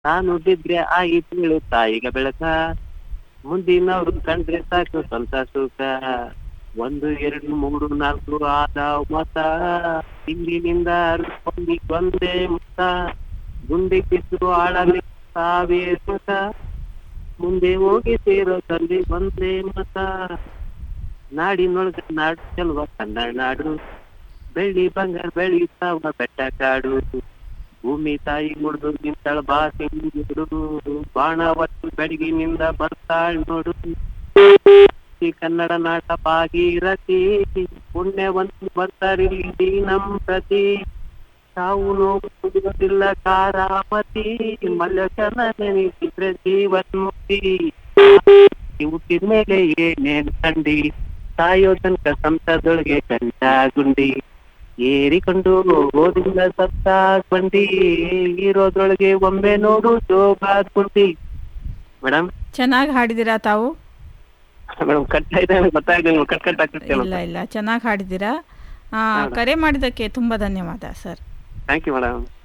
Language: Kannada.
ನಾನು ಬಿದ್ರೆ ಆಯಿತು ಹೇಳು ತಾಯಿಗ ಬೆಳಕ ಮುಂದಿನವ್ರು ಕಂಡ್ರೆ ಸಾಕು ಸ್ವಂತ ಸುಖ ಒಂದು ಎರಡು ಮೂರು ನಾಲ್ಕು ಆದ ಮತ ಹಿಂದಿನಿಂದ ಒಂದೇ ಮತ ಗುಂಡಿ ಕಿತ್ತು ಆಳಲಿ ಸಾವೇ ಮತ ಮುಂದೆ ಹೋಗಿ ಸೇರೋದಲ್ಲಿ ಒಂದೇ ಮತ ನಾಡಿನೊಳಗ ನಾಡು ಚೆಲುವ ಕನ್ನಡ ನಾಡು ಬೆಳ್ಳಿ ಬಂಗಾರ ಬೆಳೀತಾವ ಬೆಟ್ಟ ಕಾಡು ಭೂಮಿ ತಾಯಿ ಮುಡ್ದು ನಿಂತಳ ಬಾಸಿಂಗುಡು ಬಾಣ ಒಟ್ಟು ಬೆಳಗಿನಿಂದ ಬರ್ತಾಳ್ ನೋಡು ಈ ಕನ್ನಡ ನಾಟ ಭಾಗೀರಥಿ ಪುಣ್ಯವಂತ ಬರ್ತಾರಿಲ್ಲಿ ನಮ್ ಪ್ರತಿ ತಾವು ನೋವು ಕುಡಿಯೋದಿಲ್ಲ ಕಾರಾಮತಿ ಮಲ್ಲಕನ ನೆನೆಸಿದ್ರೆ ಜೀವನ್ಮುಕ್ತಿ ಹುಟ್ಟಿದ ಮೇಲೆ ಏನೇನ್ ಕಂಡಿ ಸಾಯೋ ತನಕ ಸಂಸದೊಳಗೆ ಕಂಡ ಗುಂಡಿ ಏರಿಕೊಂಡು ಹೋಗೋದಿಲ್ಲ ಸತ್ತ ಬಂಡಿ ಇರೋದ್ರೊಳಗೆ ಒಮ್ಮೆ ನೋಡು ಜೋಗಾದ್ ಕುಂಡಿ ಮೇಡಮ್ ಚೆನ್ನಾಗಿ ಹಾಡಿದ್ದೀರಾ ತಾವು ಮೇಡಮ್ ಕಟ್ ಆಯ್ತಾ ಗೊತ್ತಾಗ್ಲಿಲ್ಲ ಕಟ್ ಕಟ್ ಆಗ್ತಿರ್ತೀವಲ್ಲ ಇಲ್ಲ ಇಲ್ಲ ಚೆನ್ನಾಗಿ ಹಾಡಿದ್ದೀರಾ ಆ, ಕರೆ ಮಾಡಿದ್ದಕ್ಕೆ ತುಂಬ ಧನ್ಯವಾದ ಸರ್ ಥ್ಯಾಂಕ್ ಯು ಮೇಡಮ್